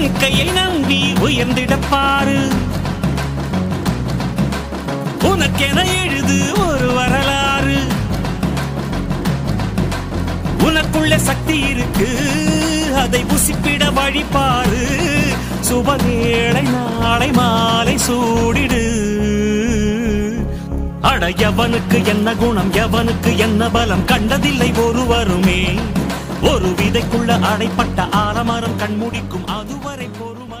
கையை நம்பி உயர்ந்திடப் பாரு உனக்கென எழுது ஒரு வரலாறு உனக்குள்ள சக்தி இருக்கு அதை புசிப்பிட வழிபாரு சுபவேளை நாளை மாலை சூடிடு அட எவனுக்கு என்ன குணம் எவனுக்கு என்ன பலம் கண்டதில்லை ஒருவருமே ஒரு விதைக்குள்ள அடைப்பட்ட ஆலமரம் கண்முடிக்கும் அதுவரை பொறுமை